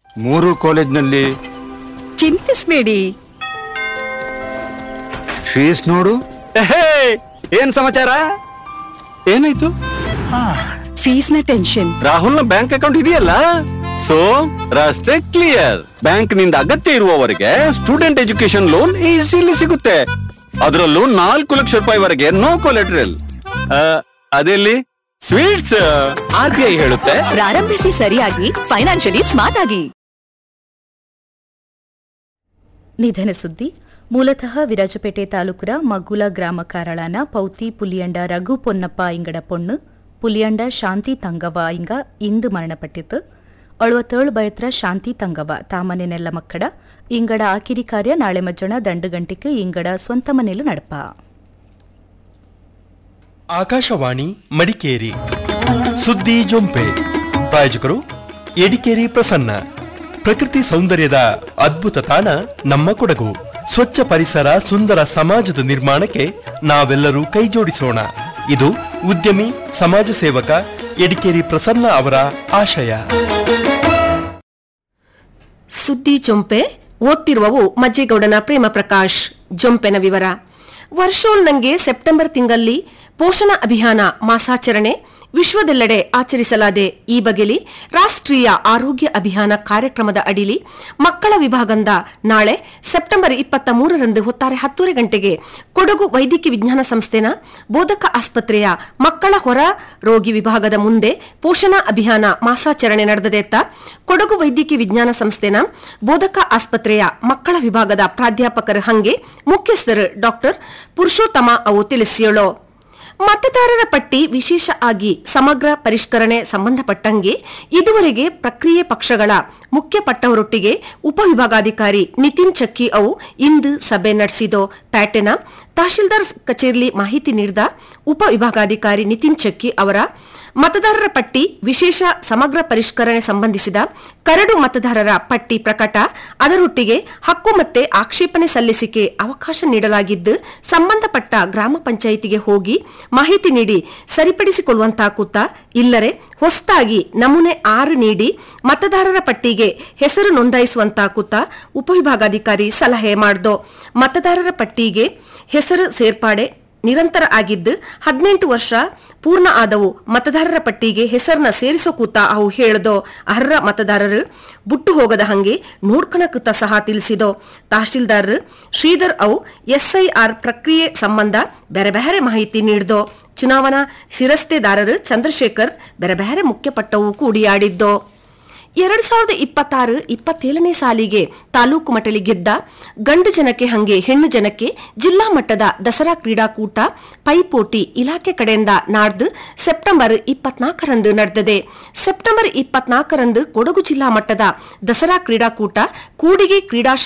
ಮೂರು ಕಾಲೇಜ್ನಲ್ಲಿ ಚಿಂತಿಸ್ಬೇಡಿ ಫೀಸ್ ನೋಡು ಎಹೇ, ಏನ್ ಸಮಾಚಾರ ಏನಾಯ್ತು ಫೀಸ್ನ ಟೆನ್ಷನ್ ರಾಹುಲ್ನ ಬ್ಯಾಂಕ್ ಅಕೌಂಟ್ ಇದೆಯಲ್ಲ ಸೊ ರಸ್ತೆ ಕ್ಲಿಯರ್ ಬ್ಯಾಂಕ್ ನಿಂದ ಅಗತ್ಯ ಇರುವವರೆಗೆ ಸ್ಟೂಡೆಂಟ್ ಎಜುಕೇಶನ್ ಲೋನ್ ಈಸಿಲಿ ಸಿಗುತ್ತೆ ಅದರಲ್ಲೂ ನಾಲ್ಕು ಲಕ್ಷ ರೂಪಾಯಿವರೆಗೆ ನೋ ಕೊಲೆಟ್ರಲ್ ಅದೆಲ್ಲಿ ಸ್ವೀಟ್ಸ್ ಆರ್ ಬಿ ಐ ಹೇಳುತ್ತೆ ಪ್ರಾರಂಭಿಸಿ ಸರಿಯಾಗಿ ಫೈನಾನ್ಷಿಯಲಿ ಸ್ಮಾರ್ಟ್ ಆಗಿ ನಿಧನ ಸುದ್ದಿ ಮೂಲತಃ ವಿರಾಜಪೇಟೆ ತಾಲೂಕುರ ಮಗ್ಗುಲ ಗ್ರಾಮ ಕಾರಳಾನ ಪೌತಿ ಪುಲಿಯಂಡ ರಘು ಪೊನ್ನಪ್ಪ ಇಂಗಡ ಪೊಣ್ಣು ಪುಲಿಯಂಡ ಶಾಂತಿ ತಂಗವ ಇಂಗ ಇಂದು ಮರಣಪಟ್ಟಿತು ಅಳುವತ್ತೇಳು ಬಯತ್ರ ಶಾಂತಿ ತಂಗವ ತಾಮನೆ ನೆಲ್ಲ ಮಕ್ಕಳ ಇಂಗಡ ಆಕಿರಿ ಕಾರ್ಯ ನಾಳೆ ಮಜ್ಜಣ ದಂಡು ಗಂಟೆಗೆ ಇಂಗಡ ಸ್ವಂತ ಮನೆಲು ನಡಪ ಆಕಾಶವಾಣಿ ಮಡಿಕೇರಿ ಸುದ್ದಿ ಜೊಂಪೆ ಪ್ರಾಯೋಜಕರು ಎಡಿಕೇರಿ ಪ್ರಸನ್ನ ಪ್ರಕೃತಿ ಸೌಂದರ್ಯದ ಅದ್ಭುತ ತಾಣ ನಮ್ಮ ಕೊಡಗು ಸ್ವಚ್ಛ ಪರಿಸರ ಸುಂದರ ಸಮಾಜದ ನಿರ್ಮಾಣಕ್ಕೆ ನಾವೆಲ್ಲರೂ ಕೈಜೋಡಿಸೋಣ ಇದು ಉದ್ಯಮಿ ಸಮಾಜ ಸೇವಕ ಎಡಿಕೇರಿ ಪ್ರಸನ್ನ ಅವರ ಆಶಯ ಸುದ್ದಿ ಜೊಂಪೆ ಓದ್ತಿರುವವು ಮಜ್ಜೇಗೌಡನ ಪ್ರೇಮ ಪ್ರಕಾಶ್ ಜೊಂಪೆನ ವಿವರ ವರ್ಷೋಳ್ನಂಗೆ ಸೆಪ್ಟೆಂಬರ್ ತಿಂಗಳಲ್ಲಿ ಪೋಷಣ ಅಭಿಯಾನ ಮಾಸಾಚರಣೆ ವಿಶ್ವದೆಲ್ಲೆಡೆ ಆಚರಿಸಲಾದೆ ಈ ಬಗೆಲಿ ರಾಷ್ಟ್ರೀಯ ಆರೋಗ್ಯ ಅಭಿಯಾನ ಕಾರ್ಯಕ್ರಮದ ಅಡಿಲಿ ಮಕ್ಕಳ ವಿಭಾಗದಿಂದ ನಾಳೆ ಸೆಪ್ಟೆಂಬರ್ ಇಪ್ಪತ್ತ ಮೂರರಂದು ಹೊತ್ತಾರೆ ಹತ್ತೂವರೆ ಗಂಟೆಗೆ ಕೊಡಗು ವೈದ್ಯಕೀಯ ವಿಜ್ಞಾನ ಸಂಸ್ಥೆನ ಬೋಧಕ ಆಸ್ಪತ್ರೆಯ ಮಕ್ಕಳ ಹೊರ ರೋಗಿ ವಿಭಾಗದ ಮುಂದೆ ಪೋಷಣಾ ಅಭಿಯಾನ ಮಾಸಾಚರಣೆ ನಡೆದದೆತ್ತ ಕೊಡಗು ವೈದ್ಯಕೀಯ ವಿಜ್ಞಾನ ಸಂಸ್ಥೆನ ಬೋಧಕ ಆಸ್ಪತ್ರೆಯ ಮಕ್ಕಳ ವಿಭಾಗದ ಪ್ರಾಧ್ಯಾಪಕರು ಹಂಗೆ ಮುಖ್ಯಸ್ಥರು ಡಾಕ್ಟರ್ ಪುರುಷೋತ್ತಮ ಅವು ತಿಳಿಸಿಯೋಳು ಮತದಾರರ ಪಟ್ಟಿ ವಿಶೇಷ ಆಗಿ ಸಮಗ್ರ ಪರಿಷ್ಕರಣೆ ಸಂಬಂಧಪಟ್ಟಂಗೆ ಇದುವರೆಗೆ ಪ್ರಕ್ರಿಯೆ ಪಕ್ಷಗಳ ಮುಖ್ಯ ಪಟ್ಟವರೊಟ್ಟಿಗೆ ಉಪವಿಭಾಗಾಧಿಕಾರಿ ನಿತಿನ್ ಚಕ್ಕಿ ಅವು ಇಂದು ಸಭೆ ನಡೆಸಿದೋ ಪ್ಯಾಟೆನ ತಹಶೀಲ್ದಾರ್ ಕಚೇರಿಯಲ್ಲಿ ಮಾಹಿತಿ ನೀಡಿದ ಉಪವಿಭಾಗಾಧಿಕಾರಿ ನಿತಿನ್ ಚಕ್ಕಿ ಅವರ ಮತದಾರರ ಪಟ್ಟಿ ವಿಶೇಷ ಸಮಗ್ರ ಪರಿಷ್ಕರಣೆ ಸಂಬಂಧಿಸಿದ ಕರಡು ಮತದಾರರ ಪಟ್ಟಿ ಪ್ರಕಟ ಅದರೊಟ್ಟಿಗೆ ಹಕ್ಕು ಮತ್ತೆ ಆಕ್ಷೇಪಣೆ ಸಲ್ಲಿಸಿಕೆ ಅವಕಾಶ ನೀಡಲಾಗಿದ್ದು ಸಂಬಂಧಪಟ್ಟ ಗ್ರಾಮ ಪಂಚಾಯಿತಿಗೆ ಹೋಗಿ ಮಾಹಿತಿ ನೀಡಿ ಸರಿಪಡಿಸಿಕೊಳ್ಳುವಂತಾಗುತ್ತ ಇಲ್ಲರೆ ಹೊಸದಾಗಿ ನಮೂನೆ ಆರು ನೀಡಿ ಮತದಾರರ ಪಟ್ಟಿಗೆ ಹೆಸರು ನೋಂದಾಯಿಸುವಂತಾಗುತ್ತ ಉಪವಿಭಾಗಾಧಿಕಾರಿ ಸಲಹೆ ಮಾಡ್ದೋ ಮತದಾರರ ಪಟ್ಟಿಗೆ ಹೆಸರು ಸೇರ್ಪಾಡೆ ನಿರಂತರ ಆಗಿದ್ದು ಹದಿನೆಂಟು ವರ್ಷ ಪೂರ್ಣ ಆದವು ಮತದಾರರ ಪಟ್ಟಿಗೆ ಹೆಸರನ್ನ ಸೇರಿಸೋ ಕೂತ ಅವು ಹೇಳ್ದೋ ಅರ್ಹ ಮತದಾರರು ಬುಟ್ಟು ಹೋಗದ ಹಂಗೆ ನೋಡ್ಕಣಕುತ್ತ ಸಹ ತಿಳಿಸಿದೋ ತಹಶೀಲ್ದಾರ್ ಶ್ರೀಧರ್ ಅವು ಎಸ್ಐಆರ್ ಪ್ರಕ್ರಿಯೆ ಸಂಬಂಧ ಬೇರೆ ಬೇರೆ ಮಾಹಿತಿ ನೀಡಿದೋ ಚುನಾವಣಾ ಶಿರಸ್ತೆದಾರರು ಚಂದ್ರಶೇಖರ್ ಬೇರೆ ಬೇರೆ ಮುಖ್ಯಪಟ್ಟವು ಕೂಡಿಯಾಡಿದ್ದೋ ಎರಡ್ ಸಾವಿರದ ಇಪ್ಪತ್ತಾರು ಇಪ್ಪತ್ತೇಳನೇ ಸಾಲಿಗೆ ತಾಲೂಕು ಮಟ್ಟಲಿ ಗೆದ್ದ ಗಂಡು ಜನಕ್ಕೆ ಹಂಗೆ ಹೆಣ್ಣು ಜನಕ್ಕೆ ಜಿಲ್ಲಾ ಮಟ್ಟದ ದಸರಾ ಕ್ರೀಡಾಕೂಟ ಪೈಪೋಟಿ ಇಲಾಖೆ ಕಡೆಯಿಂದ ನಾಡ್ದು ಸೆಪ್ಟೆಂಬರ್ ಇಪ್ಪತ್ನಾಲ್ಕರಂದು ನಡೆದಿದೆ ಸೆಪ್ಟೆಂಬರ್ ಇಪ್ಪತ್ನಾಲ್ಕರಂದು ಕೊಡಗು ಜಿಲ್ಲಾ ಮಟ್ಟದ ದಸರಾ ಕ್ರೀಡಾಕೂಟ ಕೂಡಿಗೆ ಕ್ರೀಡಾ